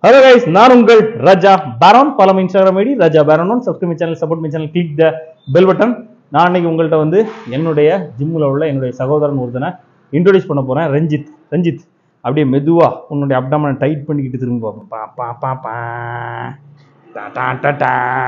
Hello guys நான் உங்கள் ராஜா பேரான் பலம் இன்ஸ்டாகிராம் ஐடி ராஜா பேரான் one subscribe channel support my channel click the bell button நான் அன்னைக்கு உங்கள்கிட்ட வந்து என்னுடைய ஜிம்மில் உள்ள என்னுடைய சகோதரன் ஒருத்தனை இன்ட்ரோடியூஸ் பண்ண போகிறேன் ரஞ்சித் ரஞ்சித் அப்படியே மெதுவா உன்னுடைய அப்டாமனை டைட் பண்ணிக்கிட்டு திரும்ப பார்ப்போம். பா பா பா பா டா டா டா டா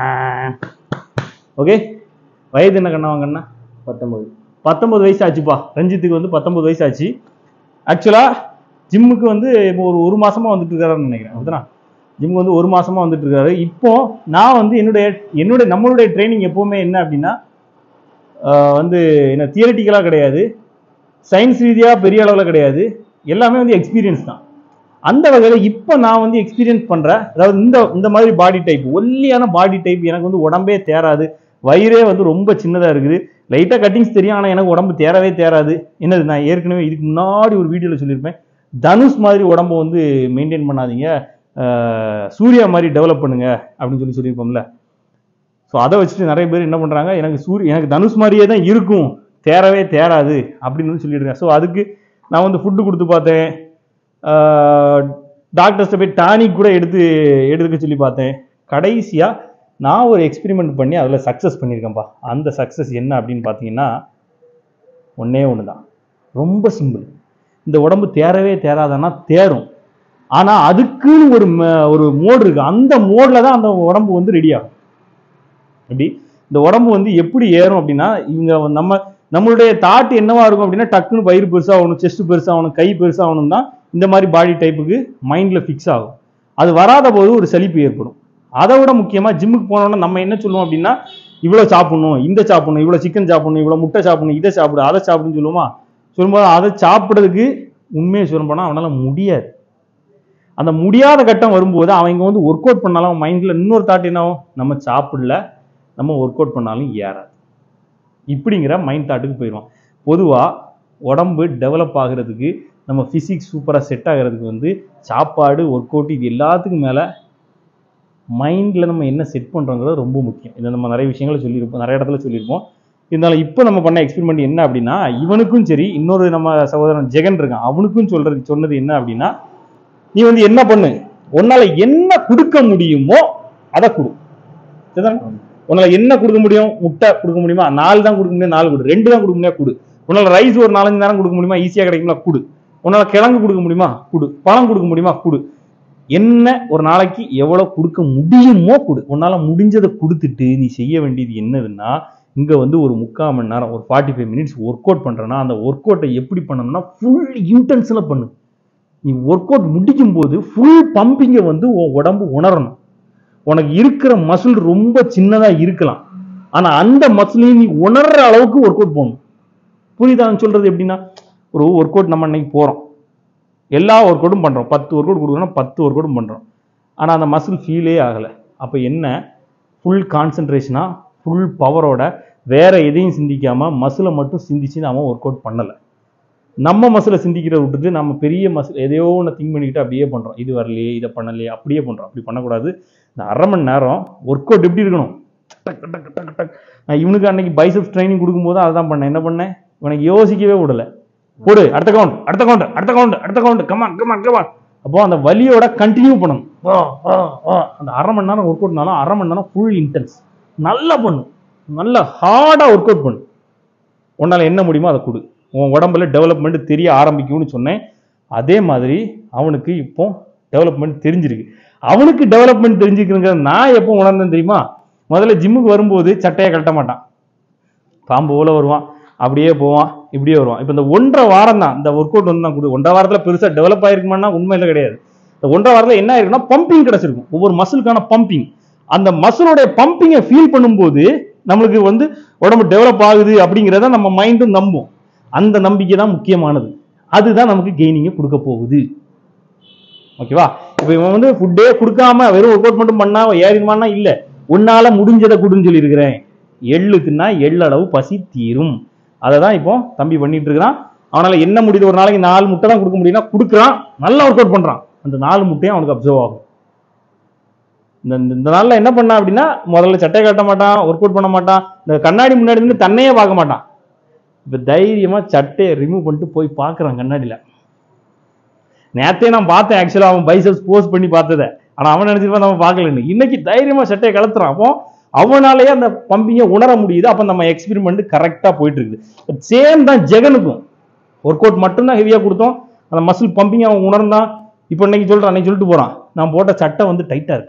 ஓகே வயது என்ன கண்ணா வாங்கண்ணா பத்தொன்பது பத்தொன்பது வயசு ஆச்சுப்பா ரஞ்சித்துக்கு வந்து பத்தொன்பது வயசு ஆச்சு ஆக்சுவலாக ஜிம்முக்கு வந்து இப்போ ஒரு ஒரு மாசமா வந்துட்டு இருக்காருன்னு நினைக்கிறேன் அப்படிதானா ஜிம்முக்கு வந்து ஒரு மாசமா வந்துட்டு இருக்காரு இப்போ நான் வந்து என்னுடைய என்னுடைய நம்மளுடைய ட்ரைனிங் எப்பவுமே என்ன அப்படின்னா ஆஹ் வந்து என்ன தியரிட்டிக்கலாக கிடையாது சயின்ஸ் ரீதியாக பெரிய அளவில் கிடையாது எல்லாமே வந்து எக்ஸ்பீரியன்ஸ் தான் அந்த வகையில் இப்போ நான் வந்து எக்ஸ்பீரியன்ஸ் பண்ணுறேன் அதாவது இந்த இந்த மாதிரி பாடி டைப் ஒல்லியான பாடி டைப் எனக்கு வந்து உடம்பே தேராது வயிறே வந்து ரொம்ப சின்னதாக இருக்குது லைட்டாக கட்டிங்ஸ் தெரியும் ஆனால் எனக்கு உடம்பு தேரவே தேராது என்னது நான் ஏற்கனவே இதுக்கு முன்னாடி ஒரு வீடியோவில் சொல்லியிருப்பேன் தனுஷ் மாதிரி உடம்ப வந்து மெயின்டைன் பண்ணாதீங்க ஆஹ் சூர்யா மாதிரி டெவலப் பண்ணுங்க அப்படின்னு சொல்லி சொல்லியிருப்போம்ல ஸோ அதை வச்சுட்டு நிறைய பேர் என்ன பண்ணுறாங்க எனக்கு சூரிய எனக்கு தனுஷ் மாதிரியே தான் இருக்கும் தேரவே தேராது அப்படின்னு வந்து சொல்லியிருக்கேன் ஸோ அதுக்கு நான் வந்து ஃபுட்டு கொடுத்து பார்த்தேன் டாக்டர்ஸ்ட்ட போய் டானிக் கூட எடுத்து எடுத்துக்க சொல்லி பார்த்தேன் கடைசியாக நான் ஒரு எக்ஸ்பெரிமெண்ட் பண்ணி அதில் சக்ஸஸ் பண்ணியிருக்கேன்ப்பா அந்த சக்ஸஸ் என்ன அப்படின்னு பார்த்தீங்கன்னா ஒன்றே ஒன்று தான் ரொம்ப சிம்பிள் இந்த உடம்பு தேரவே தேராதன்னா தேரும் ஆனால் அதுக்குன்னு ஒரு ம- ஒரு மோடு இருக்கு அந்த மோடில் தான் அந்த உடம்பு வந்து ரெடி ஆகும் எப்படி இந்த உடம்பு வந்து எப்படி ஏறும் அப்படின்னா இவங்க நம்ம நம்மளுடைய தாட் என்னவா இருக்கும் அப்படின்னா டக்குன்னு வயிறு பெருசாகணும் செஸ்ட் பெருசாகணும் கை பெருசாகணும் தான் இந்த மாதிரி பாடி டைப்புக்கு மைண்டில் ஃபிக்ஸ் ஆகும் அது வராத போது ஒரு சலிப்பு ஏற்படும் அதை விட முக்கியமாக ஜிம்முக்கு போனோம்னா நம்ம என்ன சொல்லுவோம் அப்படின்னா இவ்வளோ சாப்பிடணும் இந்த சாப்பிடணும் இவ்வளோ சிக்கன் சாப்பிடணும் இவ்வளோ முட்டை சாப்பிடணும் இதை சாப்பிடு அதை சாப்பிடுன்னு சொல்லுவோமா சொல்லும்போது அதை சாப்பிட்றதுக்கு உண்மையை சொல்ல போனால் அவனால முடியாது அந்த முடியாத கட்டம் வரும்போது அவங்க வந்து ஒர்க் அவுட் பண்ணாலும் மைண்டில் இன்னொரு தாட் என்ன ஆகும் நம்ம சாப்பிடல நம்ம ஒர்க் அவுட் பண்ணாலும் ஏறாது இப்படிங்கிற மைண்ட் தாட்டுக்கு போயிடுவோம் பொதுவாக உடம்பு டெவலப் ஆகிறதுக்கு நம்ம ஃபிசிக்ஸ் சூப்பராக செட் ஆகிறதுக்கு வந்து சாப்பாடு ஒர்க் அவுட் இது எல்லாத்துக்கும் மேலே மைண்டில் நம்ம என்ன செட் பண்ணுறோங்கிறது ரொம்ப முக்கியம் இதை நம்ம நிறைய விஷயங்களை சொல்லியிருப்போம் நிறைய இடத்துல சொல்லியிருப்போம் இருந்தாலும் இப்போ நம்ம பண்ண எக்ஸ்பெரிமெண்ட் என்ன அப்படின்னா இவனுக்கும் சரி இன்னொரு நம்ம சகோதரன் ஜெகன் இருக்கான் அவனுக்கும் சொல்றது சொன்னது என்ன அப்படின்னா நீ வந்து என்ன பண்ணு உன்னால என்ன கொடுக்க முடியுமோ அதை கொடு சரிதானே? உன்னால என்ன கொடுக்க முடியும் முட்டை கொடுக்க முடியுமா நாலு தான் கொடுக்க முடியும் நாலு கொடு ரெண்டு தான் கொடுக்க முடியும் கொடு உன்னால ரைஸ் ஒரு நாலஞ்சு நேரம் கொடுக்க முடியுமா ஈஸியா கிடைக்குமா கொடு உன்னால கிழங்கு கொடுக்க முடியுமா கொடு பழம் கொடுக்க முடியுமா கொடு என்ன ஒரு நாளைக்கு எவ்வளவு கொடுக்க முடியுமோ கொடு உன்னால முடிஞ்சதை கொடுத்துட்டு நீ செய்ய வேண்டியது என்னதுன்னா இங்க வந்து ஒரு முக்கால் மணி நேரம் ஒரு forty five minutes workout பண்றேன்னா அந்த ஒர்க் அவுட்டை எப்படி பண்ணணும்னா ஃபுல் இன்டென்ஸ்ல பண்ணு நீ ஒர்க் அவுட் முடிக்கும் போது ஃபுல் பம்பிங்கை வந்து உன் உடம்பு உணரணும் உனக்கு இருக்கிற மசில் ரொம்ப சின்னதா இருக்கலாம் ஆனா அந்த மசிலையும் நீ உணர்ற அளவுக்கு ஒர்க் அவுட் போகணும் புரியுதா நான் சொல்றது எப்படின்னா ஒரு ஒர்க் அவுட் நம்ம இன்னைக்கு போறோம் எல்லா ஒர்க் அவுட்டும் பண்றோம் பத்து ஒர்க் அவுட் கொடுக்குறோம்னா பத்து ஒர்க் அவுட்டும் பண்றோம் ஆனா அந்த மசில் ஃபீலே ஆகல அப்ப என்ன ஃபுல் கான்சென்ட்ரேஷனா ஃபுல் பவரோட வேற எதையும் சிந்திக்காம மசிலை மட்டும் சிந்திச்சு நாம ஒர்க் அவுட் பண்ணல நம்ம மசிலை சிந்திக்கிறத விட்டுட்டு நம்ம பெரிய மசில் எதையோ ஒன்று திங்க் பண்ணிக்கிட்டு அப்படியே பண்றோம் இது வரலையே இதை பண்ணலையே அப்படியே பண்றோம் அப்படி பண்ணக்கூடாது இந்த அரை மணி நேரம் ஒர்க் அவுட் எப்படி இருக்கணும் டக் டக் டக் டக் நான் இவனுக்கு அன்னைக்கு பைசப்ஸ் ட்ரைனிங் கொடுக்கும்போது அதான் பண்ணேன் என்ன பண்ணேன் இவனுக்கு யோசிக்கவே விடல போடு அடுத்த கவுண்ட் அடுத்த கவுண்ட் அடுத்த கவுண்ட் அடுத்த கவுண்ட் கமான் கமான் கமான் அப்போ அந்த வலியோட கண்டினியூ பண்ணணும் ஆ, ஆ, ஆ. அந்த அரை மணி நேரம் ஒர்க் அவுட்னாலும் அரை மணி நேரம் ஃபுல் இன்டென்ஸ் நல்லா பண்ணு நல்லா ஹார்டாக ஒர்க் அவுட் பண்ணு உன்னால் என்ன முடியுமோ அதை கொடு உன் உடம்புல டெவலப்மெண்ட் தெரிய ஆரம்பிக்கும்னு சொன்னேன் அதே மாதிரி அவனுக்கு இப்போ டெவலப்மெண்ட் தெரிஞ்சிருக்கு அவனுக்கு டெவலப்மெண்ட் தெரிஞ்சுக்கிறங்கிறத நான் எப்போ உணர்ந்தேன் தெரியுமா முதல்ல ஜிம்முக்கு வரும்போது சட்டையை கட்ட மாட்டான் பாம்பு போல வருவான் அப்படியே போவான் இப்படியே வருவான் இப்போ இந்த ஒன்றரை வாரம் தான் இந்த ஒர்க் அவுட் வந்து நான் கொடு ஒன்றரை வாரத்தில் பெருசாக டெவலப் ஆயிருக்குமான்னா உண்மையில கிடையாது இந்த ஒன்றரை வாரத்தில் என்ன ஆயிருக்குன்னா பம்பிங் கிடைச்சிருக்கும் ஒவ்வொரு மசிலுக்கான பம்பிங் அந்த மசிலோடைய பம்பிங்கை ஃபீல் பண்ணும்போது நம்மளுக்கு வந்து உடம்பு டெவலப் ஆகுது அப்படிங்கிறத நம்ம மைண்டும் நம்பும் அந்த நம்பிக்கை தான் முக்கியமானது அதுதான் நமக்கு கெய்னிங்கை கொடுக்க போகுது ஓகேவா இப்போ இவன் வந்து ஃபுட்டே கொடுக்காம வெறும் ஒர்க் அவுட் மட்டும் பண்ணா ஏறிடுமான்னா இல்ல உன்னால முடிஞ்சதை கொடுன்னு சொல்லியிருக்கிறேன் எள்ளு தின்னா எள்ளளவு பசி தீரும் அதை தான் இப்போ தம்பி பண்ணிட்டு இருக்கிறான் அவனால என்ன முடியுது ஒரு நாளைக்கு நாலு முட்டை தான் கொடுக்க முடியும்னா கொடுக்குறான் நல்லா ஒர்க் அவுட் பண்றான் அந்த நாலு முட்டையும் அவனுக்கு அப்சர்வ் ஆகும் இந்த இந்த- இந்த நாள்ல என்ன பண்ணான் அப்படின்னா முதல்ல சட்டை கட்ட மாட்டான் ஒர்க் அவுட் பண்ண மாட்டான் இந்த கண்ணாடி முன்னாடி இருந்து தன்னையே பார்க்க மாட்டான் இப்ப தைரியமா சட்டையை ரிமூவ் பண்ணிட்டு போய் பார்க்கறான் கண்ணாடியில நேத்தே நான் பார்த்தேன் ஆக்சுவலா அவன் பைசப்ஸ் போஸ்ட் பண்ணி பார்த்தத ஆனா அவன் நினைச்சிருப்பான் நம்ம பார்க்கலன்னு இன்னைக்கு தைரியமா சட்டையை கலத்துறான் அப்போ அவனாலேயே அந்த பம்பிங்கை உணர முடியுது அப்ப நம்ம எக்ஸ்பெரிமெண்ட் கரெக்டா போயிட்டு இருக்குது சேம் தான் ஜெகனுக்கும் ஒர்க் அவுட் மட்டும்தான் ஹெவியா கொடுத்தோம் அந்த மசில் பம்பிங் அவன் உணர்ந்தான் இப்போ இன்னைக்கு சொல்றான் அன்னைக்கு சொல்லிட்டு போறான் நான் போட்ட சட்டை வந்து டைட்டா இருக்கு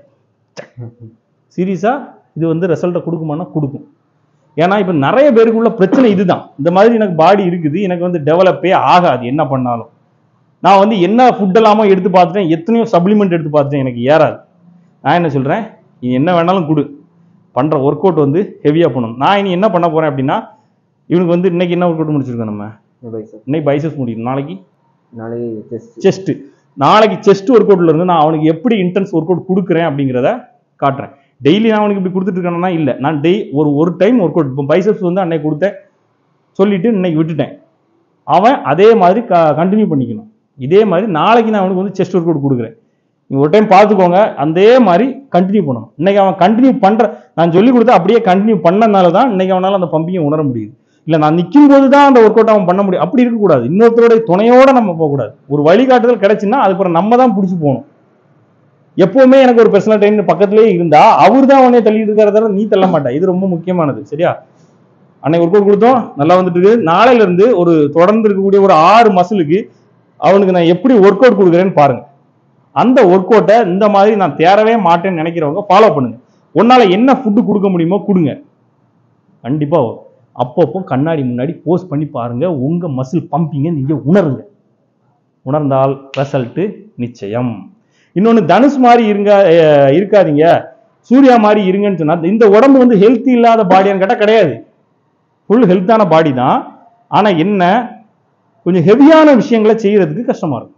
சீரியஸா இது வந்து ரிசல்ட்டை கொடுக்குமானா கொடுக்கும் ஏன்னா இப்போ நிறைய பேருக்கு உள்ள பிரச்சனை இதுதான் இந்த மாதிரி எனக்கு பாடி இருக்குது எனக்கு வந்து டெவலப்பே ஆகாது என்ன பண்ணாலும் நான் வந்து என்ன ஃபுட் எல்லாமோ எடுத்து பார்த்துட்டேன் எத்தனையோ சப்ளிமெண்ட் எடுத்து பார்த்துட்டேன் எனக்கு ஏறாது நான் என்ன சொல்றேன் நீ என்ன வேணாலும் கொடு பண்ற ஒர்க் அவுட் வந்து ஹெவியா பண்ணணும் நான் இனி என்ன பண்ண போறேன் அப்படின்னா இவனுக்கு வந்து இன்னைக்கு என்ன ஒர்க் அவுட் முடிச்சிருக்கோம் நம்ம பைசப் இன்னைக்கு பைசஸ் முடியும் நாளைக்கு நாளைக்கு செஸ்ட் செஸ்ட் நாளைக்கு செஸ்ட் ஒர்க் அவுட்ல இருந்து நான் அவனுக்கு எப்படி இன்டென்ஸ் ஒர்க் அவுட் கொடுக்குறேன் அப்படிங்கிறத காட்டுறேன் டெய்லி நான் அவனுக்கு இப்படி கொடுத்துட்டு இருக்கேன்னா இல்லை நான் டெய் ஒரு ஒரு டைம் ஒர்க் அவுட் இப்போ பைசப்ஸ் வந்து அன்னைக்கு கொடுத்தேன் சொல்லிட்டு இன்னைக்கு விட்டுட்டேன் அவன் அதே மாதிரி கண்டினியூ பண்ணிக்கணும் இதே மாதிரி நாளைக்கு நான் அவனுக்கு வந்து செஸ்ட் ஒர்க் அவுட் கொடுக்குறேன் நீங்க ஒரு டைம் பார்த்துக்கோங்க அதே மாதிரி கண்டினியூ பண்ணணும் இன்னைக்கு அவன் கண்டினியூ பண்ற நான் சொல்லி கொடுத்தா அப்படியே கண்டினியூ பண்ணனால தான் இன்னைக்கு அவனால அந்த பம்பிங்கை உணர முடியுது இல்ல நான் நிற்கும் போது தான் அந்த ஒர்க் அவுட் அவன் பண்ண முடியும் அப்படி இருக்கக்கூடாது இன்னொருத்தரோட துணையோட நம்ம போகக்கூடாது ஒரு வழிகாட்டுதல் கிடைச்சுன்னா அதுக்கப்புறம் நம்ம தான் பிடிச்சி போகணும் எப்பவுமே எனக்கு ஒரு பர்சனல் ட்ரெயினர் பக்கத்துலேயே இருந்தா அவர் தான் உன்னை தள்ளிட்டு இருக்கிறதால நீ தள்ள மாட்டா இது ரொம்ப முக்கியமானது சரியா அன்னைக்கு ஒர்க் அவுட் கொடுத்தோம் நல்லா வந்துட்டு இருக்கு நாளையில இருந்து ஒரு தொடர்ந்து இருக்கக்கூடிய ஒரு ஆறு மசிலுக்கு அவனுக்கு நான் எப்படி ஒர்க் அவுட் கொடுக்குறேன்னு பாருங்க அந்த ஒர்க் அவுட்டை இந்த மாதிரி நான் தேரவே மாட்டேன்னு நினைக்கிறவங்க ஃபாலோ பண்ணுங்க உன்னால என்ன ஃபுட்டு கொடுக்க முடியுமோ கொடுங்க கண்டிப்பா வரும் அப்பப்போ கண்ணாடி முன்னாடி போஸ்ட் பண்ணி பாருங்க உங்க மசில் பம்பிங்க நீங்க உணருங்க உணர்ந்தால் ரிசல்ட் நிச்சயம் இன்னொன்னு தனுஷ் மாதிரி இருங்க அஹ் இருக்காதீங்க சூர்யா மாதிரி இருங்கன்னு சொன்னா இந்த உடம்பு வந்து ஹெல்த்தி இல்லாத பாடியான்னு கேட்டா கிடையாது ஃபுல் ஹெல்த்தான பாடி தான் ஆனா என்ன கொஞ்சம் ஹெவியான விஷயங்களை செய்யறதுக்கு கஷ்டமா இருக்கும்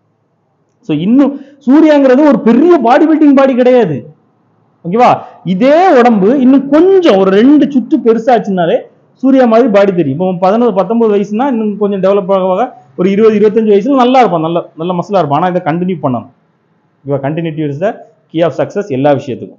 ஸோ இன்னும் சூர்யாங்கிறது ஒரு பெரிய பாடி பில்டிங் பாடி கிடையாது ஓகேவா இதே உடம்பு இன்னும் கொஞ்சம் ஒரு ரெண்டு சுற்று பெருசாச்சுனாலே சூர்யா மாதிரி பாடி தெரியும் இப்போ பதினோரு பத்தொன்பது வயசுனா இன்னும் கொஞ்சம் டெவலப் ஆக ஆக ஒரு இருபது இருபத்தஞ்சு வயசுல நல்லா இருப்பான் நல்ல நல்ல மசிலா இருப்பான் ஆனா இதை கண்டினியூ பண்ணணும் ஓகேவா continuity is the key of success எல்லா விஷயத்துக்கும்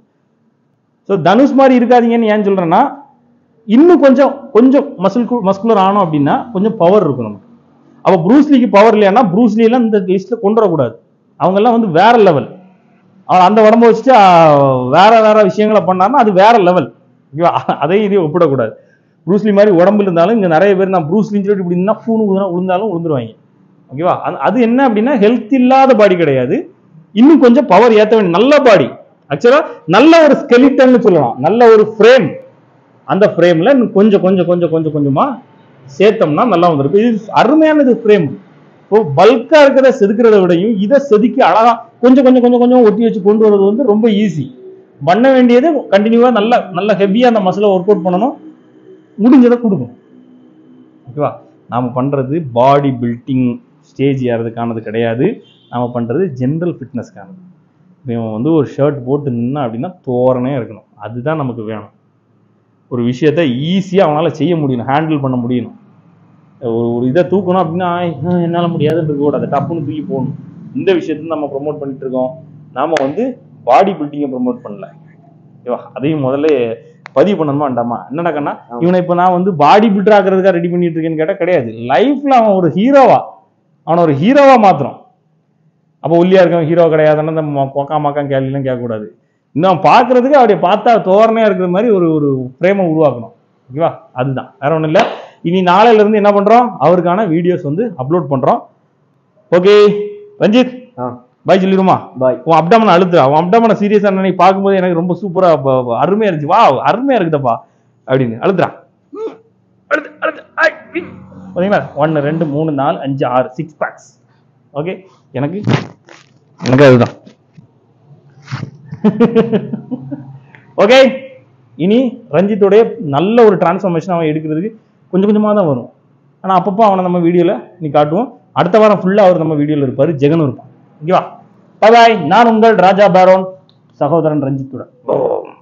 ஸோ தனுஷ் மாதிரி இருக்காதீங்கன்னு ஏன் சொல்றேன்னா இன்னும் கொஞ்சம் கொஞ்சம் மசில் மஸ்குலர் ஆனோம் அப்படின்னா கொஞ்சம் பவர் இருக்கும் நமக்கு அப்போ ப்ரூஸ்லிக்கு பவர் இல்லையானா ப்ரூஸ்லியெல்லாம் இந்த லிஸ்ட்ல கொண்டு வரக்கூடாது அவங்கெல்லாம் வந்து வேற லெவல் அவன் அந்த உடம்ப வச்சுட்டு ஆ, வேற வேற விஷயங்களை பண்ணாருன்னா அது வேற லெவல் ஓகேவா அதையும் இதையும் ஒப்பிடக்கூடாது ப்ரூஸ்லி மாதிரி உடம்பு இருந்தாலும் இங்க நிறைய பேர் நான் ப்ரூஸ்லின்னு சொல்லிட்டு இப்படி இருந்தா பூணு குதிரை விழுந்தாலும் விழுந்துருவாங்க ஓகேவா அது- அது என்ன அப்படின்னா ஹெல்த் இல்லாத பாடி கிடையாது இன்னும் கொஞ்சம் பவர் ஏற்ற வேண்டிய நல்ல பாடி ஆக்சுவலா நல்ல ஒரு ஸ்கெலிட்டன்னு சொல்லலாம் நல்ல ஒரு ஃப்ரேம் அந்த ஃப்ரேம்ல இன்னும் கொஞ்சம் கொஞ்சம் கொஞ்சம் கொஞ்சம் கொஞ்சமா சேர்த்தோம்னா நல்லா வந்துருக்கும் இது அருமையானது ஃப்ரேம் இப்போ பல்கா இருக்கிறத செதுக்கிறத விடையும் இதை செதுக்கி அழகா கொஞ்சம் கொஞ்சம் கொஞ்சம் கொஞ்சம் ஒட்டி வச்சு கொண்டு வரது வந்து ரொம்ப ஈஸி பண்ண வேண்டியது கண்டினியூவா நல்ல நல்ல ஹெவியா அந்த மசிலை ஒர்க் அவுட் பண்ணணும் முடிஞ்சதை கொடுக்கணும் ஓகேவா நாம பண்றது பாடி பில்டிங் ஸ்டேஜ் ஏறதுக்கானது கிடையாது நாம பண்றது ஜென்ரல் ஃபிட்னஸ்க்கானது இவன் வந்து ஒரு ஷர்ட் போட்டு நின்னா அப்படின்னா தோரணே இருக்கணும் அதுதான் நமக்கு வேணும் ஒரு விஷயத்த ஈஸியாக அவனால் செய்ய முடியணும் ஹேண்டில் பண்ண முடியணும் ஒரு ஒரு இதை தூக்கணும் அப்படின்னா "ஆஹ், என்னால முடியாதுன்னு இருக்கக்கூடாது டப்புன்னு தூக்கி போகணும் இந்த விஷயத்தை நம்ம ப்ரொமோட் பண்ணிட்டு இருக்கோம் நாம வந்து பாடி பில்டிங்கை ப்ரொமோட் பண்ணல ஓகேவா அதையும் முதல்ல பதிவு பண்ணணுமா வேண்டாமா என்னடா கண்ணா ஆமா. இவனை இப்போ நான் வந்து பாடி பில்டர் ஆக்குறதுக்காக ரெடி பண்ணிட்டு இருக்கேன்னு கேட்டால் கிடையாது லைஃப்ல அவன் ஒரு ஹீரோவா அவனை ஒரு ஹீரோவா மாத்துறோம் அப்போ ஒல்லியா இருக்கவன் ஹீரோ கிடையாதுன்னு இந்த மொ- கொக்கா மக்கான் கேள்விலாம் கேட்கக்கூடாது இன்னும் பார்க்கறதுக்கு அப்படியே பார்த்தா தோரணையா இருக்கிற மாதிரி ஒரு ஒரு ஃப்ரேமை உருவாக்கணும் ஓகேவா அதுதான் வேற ஒன்றும் இல்லை இனி நாளையில இருந்து என்ன பண்றோம் அவருக்கான வீடியோஸ் வந்து அப்லோட் பண்றோம் ஓகே ரஞ்சித் ஆ பாய் சொல்லிடுமா பாய் உன் அப்டாமனை அழுத்து அவன் அப்டாமனை சீரியஸா நினைச்சு பார்க்கும்போது எனக்கு ரொம்ப சூப்பரா ப- ப- அருமையா இருந்துச்சு வா அருமையா இருக்குதப்பா அப்படின்னு அழுத்துறா ம், அழுத்து அழுத்து ஐ, இ. பாத்தீங்களா ஒன்னு ரெண்டு மூணு நாலு அஞ்சு ஆறு சிக்ஸ் பேக்ஸ் ஓகே எனக்கு எனக்கு அதுதான் ஓகே இனி ரஞ்சித்தோடைய நல்ல ஒரு டிரான்ஸ்ஃபர்மேஷன் அவன் எடுக்கிறதுக்கு கொஞ்சம் கொஞ்சமாக தான் வரும் ஆனால் அப்பப்போ அவனை நம்ம வீடியோவில் நீ காட்டுவோம் அடுத்த வாரம் ஃபுல்லாக அவர் நம்ம வீடியோவில் இருப்பார் ஜெகனும் இருப்பான் ஓகேவா பாய் நான் உங்கள் ராஜா பேரோன் சகோதரன் ரஞ்சித்துடன்